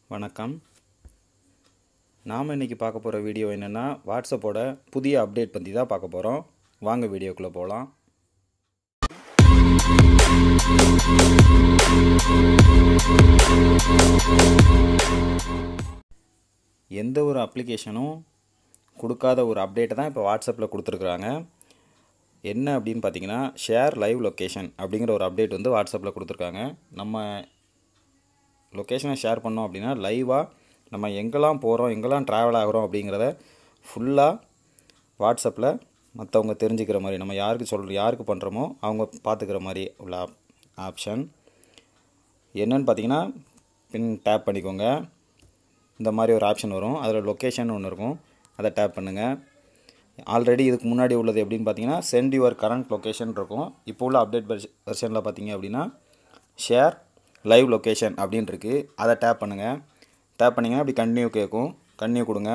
வணக்கம் நாம் இன்றைக்கி பார்க்க போகிற வீடியோ என்னென்னா வாட்ஸ்அப்போட புதிய அப்டேட் பற்றி தான் பார்க்க போகிறோம் வாங்க வீடியோக்குள்ளே போகலாம் எந்த ஒரு அப்ளிகேஷனும் கொடுக்காத ஒரு அப்டேட்டை தான் இப்போ வாட்ஸ்அப்பில் கொடுத்துருக்குறாங்க என்ன அப்படின்னு பார்த்தீங்கன்னா ஷேர் லைவ் லொக்கேஷன் அப்படிங்கிற ஒரு அப்டேட் வந்து வாட்ஸ்அப்பில் கொடுத்துருக்காங்க நம்ம லொக்கேஷனை ஷேர் பண்ணோம் அப்படின்னா லைவாக நம்ம எங்கெல்லாம் போகிறோம் எங்கெல்லாம் ட்ராவல் ஆகிறோம் அப்படிங்கிறத ஃபுல்லாக வாட்ஸ்அப்பில் மற்றவங்க தெரிஞ்சுக்கிற மாதிரி நம்ம யாருக்கு சொல்கிறோம் யாருக்கு பண்ணுறோமோ அவங்க பார்த்துக்கிற மாதிரி உள்ள ஆப் ஆப்ஷன் என்னன்னு பார்த்தீங்கன்னா பின் டேப் பண்ணிக்கோங்க இந்த மாதிரி ஒரு ஆப்ஷன் வரும் அதில் லொக்கேஷன் ஒன்று இருக்கும் அதை டேப் பண்ணுங்கள் ஆல்ரெடி இதுக்கு முன்னாடி உள்ளது எப்படின்னு பார்த்தீங்கன்னா சென்ட் யுவர் கரண்ட் லொக்கேஷன் இருக்கும் இப்போ உள்ள அப்டேட் வெர்ஷனில் பார்த்தீங்க அப்படின்னா ஷேர் லைவ் லொக்கேஷன் அப்படின்னு இருக்குது அதை டேப் பண்ணுங்கள் டேப் பண்ணிங்கன்னா அப்படி கண்டினியூ கேட்கும் கண்டினியூ கொடுங்க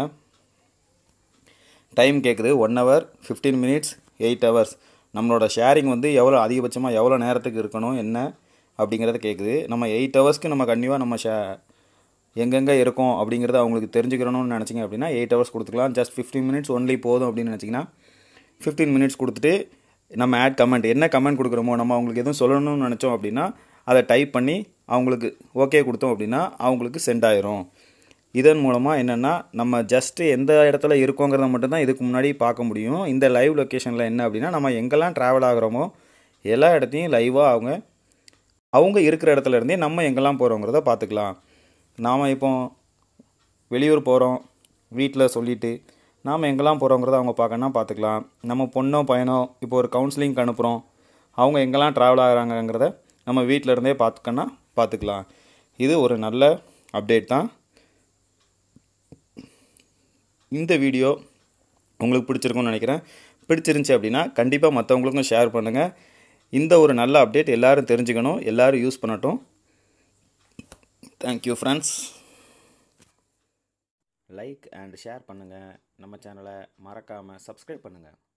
டைம் கேட்குது one hour fifteen minutes eight hours நம்மளோட ஷேரிங் வந்து எவ்வளோ அதிகபட்சமாக எவ்வளோ நேரத்துக்கு இருக்கணும் என்ன அப்படிங்கிறத கேட்குது நம்ம எயிட் ஹவர்ஸ்க்கு நம்ம கண்டிப்பாக நம்ம ஷே எங்கெங்கே இருக்கோம் அப்படிங்கிறத அவங்களுக்கு தெரிஞ்சுக்கிறணும்னு நினச்சிங்க அப்படின்னா எயிட் ஹவர்ஸ் கொடுத்துக்கலாம் ஜஸ்ட் ஃபிஃப்டீன் மினிட்ஸ் ஒன்லி போதும் அப்படின்னு நினச்சிங்கன்னா ஃபிஃப்டீன் மினிட்ஸ் கொடுத்துட்டு நம்ம ஆட் கமெண்ட் என்ன கமெண்ட் கொடுக்குறோமோ நம்ம அவங்களுக்கு எதுவும் சொல்லணும்னு நினச்சோம் அப்படின்னா அதை டைப் பண்ணி அவங்களுக்கு ஓகே கொடுத்தோம் அப்படின்னா அவங்களுக்கு சென்ட் ஆயிரும் இதன் மூலமாக என்னென்னா நம்ம ஜஸ்ட்டு எந்த இடத்துல இருக்கோங்கிறத மட்டும்தான் இதுக்கு முன்னாடி பார்க்க முடியும் இந்த லைவ் லொக்கேஷனில் என்ன அப்படின்னா நம்ம எங்கெல்லாம் ட்ராவல் ஆகிறோமோ எல்லா இடத்தையும் லைவாக அவங்க அவங்க இருக்கிற இடத்துல இருந்தே நம்ம எங்கெல்லாம் போகிறோங்கிறத பார்த்துக்கலாம் நாம் இப்போ வெளியூர் போகிறோம் வீட்டில் சொல்லிவிட்டு நாம் எங்கெல்லாம் போகிறோங்கிறத அவங்க பார்க்கணுன்னா பார்த்துக்கலாம் நம்ம பொண்ணோ பையனோ இப்போ ஒரு கவுன்சிலிங்க்கு அனுப்புகிறோம் அவங்க எங்கெல்லாம் ட்ராவல் ஆகிறாங்கங்கிறத நம்ம வீட்டில் இருந்தே பார்த்துக்கன்னா பார்த்துக்கலாம் இது ஒரு நல்ல அப்டேட் தான் இந்த வீடியோ உங்களுக்கு பிடிச்சிருக்கும்னு நினைக்கிறேன் பிடிச்சிருந்துச்சி அப்படின்னா கண்டிப்பாக மற்றவங்களுக்கும் ஷேர் பண்ணுங்கள் இந்த ஒரு நல்ல அப்டேட் எல்லோரும் தெரிஞ்சுக்கணும் எல்லோரும் யூஸ் பண்ணட்டும் thank you friends like and share பண்ணுங்கள் நம்ம சேனலை மறக்காமல் சப்ஸ்கிரைப் பண்ணுங்கள்